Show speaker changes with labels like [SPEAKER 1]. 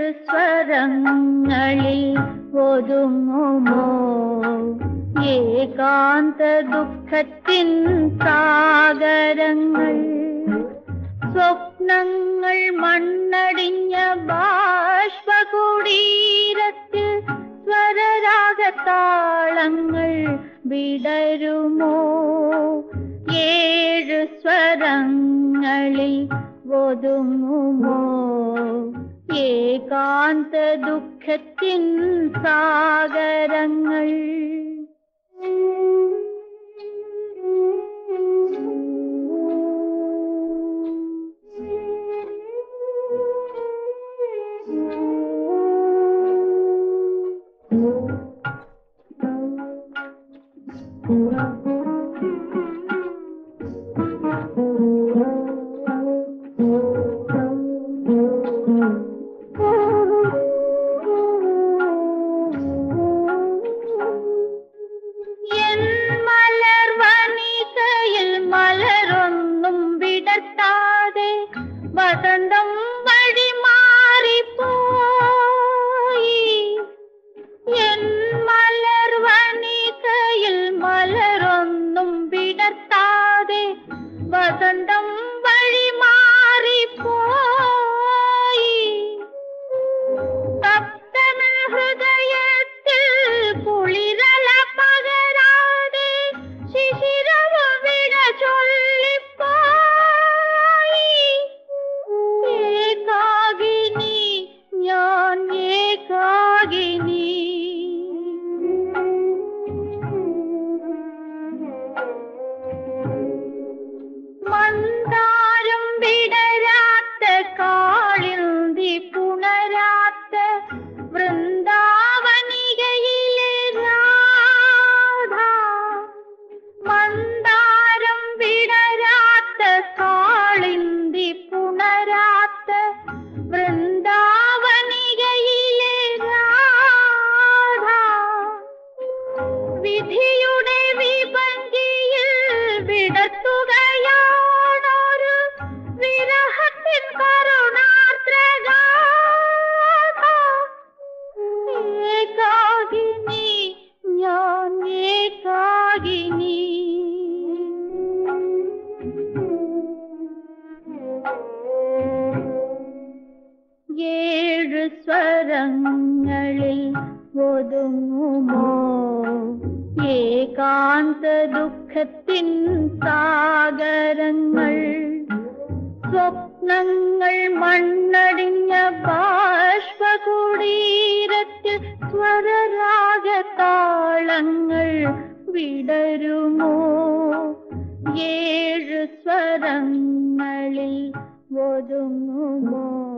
[SPEAKER 1] സ്വരങ്ങളിൽ ഒതുങ്ങുമോ ഏകാന്ത ദുഃഖത്തിൻ സാഗരങ്ങൾ സ്വപ്നങ്ങൾ മണ്ണടിഞ്ഞ ബാഷ്പകുടീരത്തിൽ സ്വരരാഗതാളങ്ങൾ വിടരുമോ ഏഴ് സ്വരങ്ങളിൽ ഒതുങ്ങുമോ ഏകാന്ത ദുഃഖത്തിൻ സാഗരങ്ങൾ എൻ മലർ വനികയിൽ മലരൊന്നും വിടർത്താതെ വസന്തം വഴി മാറിപ്പോയി എൻ മലർ വനികയിൽ മലരൊന്നും വിടർത്താതെ വസന്തം വഴി മാറിപ്പോയി തപ്തമിൽ ഹൃദയത്തിൽ കുളിരല പകരാതെ ശിശിരവ വിട ചൊല്ലിപ്പോയി ഏകാകിനി ഞാൻ ഏകാകിനി മന്ദാരം വിടരാത്ത കാളിന്തി പുണരാത്ത വൃന്ദാവനികയിലെ രാധ മന്ദാരം വിടരാത്ത കാളിന്തി പുണരാത്ത വൃന്ദാവനികയിലെ രാധ വിധിയുടെ വിഭംഗിയിൽ വിടത്തുകയാണൊരു വിരഹത്തിൻ കരുണാർദ്രഗാഥ ഏകാകിനി ഞാൻ ഏകാകിനി ഏഴ് സ്വരങ്ങളിൽ ഒതുങ്ങുമോ ഏകാന്ത ദുഃഖത്തിൻ സാഗരങ്ങൾ സ്വപ്നങ്ങൾ മണ്ണടിഞ്ഞ ബാഷ്പകുടീരത്തിൽ സ്വരരാഗതാളങ്ങൾ വിടരുമോ ഏഴ് സ്വരങ്ങളിൽ ഒതുങ്ങുമോ